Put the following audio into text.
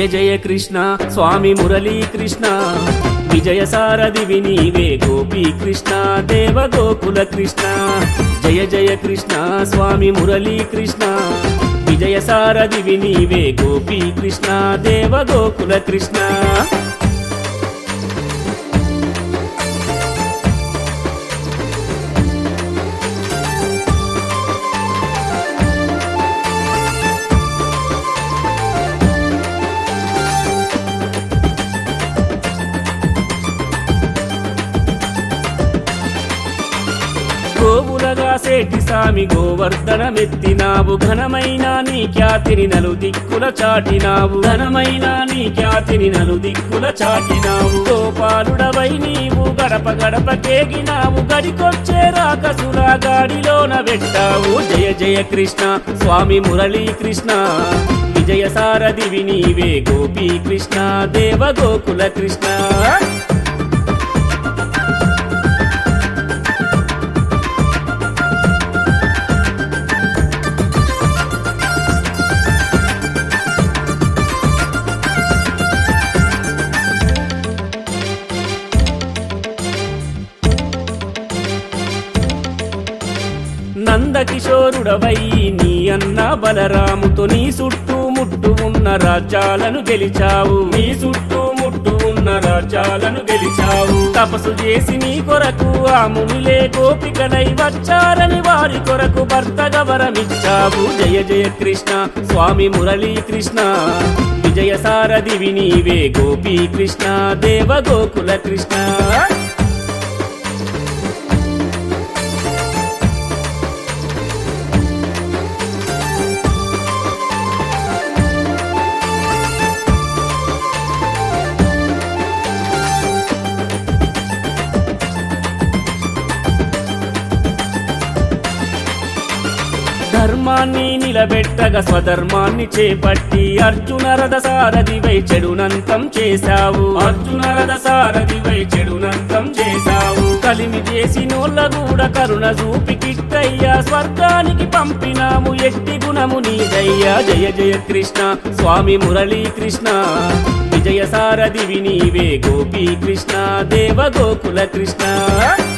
జయ కృష్ణ స్వామి మురళీ కృష్ణ విజయ సారథివి నీవే గోపీ కృష్ణ దేవ గోకుల కృష్ణ జయ జయ కృష్ణ స్వామి మురళీ కృష్ణ విజయ సారథివి నీవే గోపీ కృష్ణ దేవ గోకుల కృష్ణ గోవులగా సేటి సామి గోవర్ధనమెత్తినావు ఘనమైన నీ ఖ్యాతిని నలు దిక్కుల చాటినావు ఘనమైన నీ ఖ్యాతిని నలు దిక్కుల చాటినావు గోపాలుడవై నీవు గడప గడప కేగినావు గడికొచ్చే రాకసులా గాడిలోన పెట్టావు జయ జయ కృష్ణ స్వామి మురళీ కృష్ణ విజయ సారథివి నీవే గోపీ కృష్ణ దేవ గోకుల కృష్ణ నందకిశోరుడవై నీ అన్న బలరాముతో నీ చుట్టూ ముట్టు ఉన్న రాజ్యాలను గెలిచావు నీ చుట్టూ ముట్టు ఉన్న రాజ్యాలను గెలిచావు తపస్సు చేసి నీ కొరకు ఆ మునిలే గోపికలై వచ్చారని వారి కొరకు భర్తగా వరమిచ్చావు జయ జయ కృష్ణ స్వామి మురళీ కృష్ణ విజయ సారథివి నీవే గోపీ కృష్ణ దేవ గోకుల కృష్ణ ధర్మాన్ని నిలబెట్టగా స్వధర్మాన్ని చేపట్టి అర్జున రథ సారథివై చెడునంతం చేశావు అర్జున రథ సారథివై చెడునంతం చేశావు కలిమి చేసి నోళ్ళ కూడా కరుణ చూపి కిట్టయ్యా స్వర్గానికి పంపినాము ఎట్టి గుణము నీదయ్యా జయ జయ కృష్ణ స్వామి మురళీ కృష్ణ విజయ సారథివి నీవే గోపీ కృష్ణ దేవ గోకుల కృష్ణ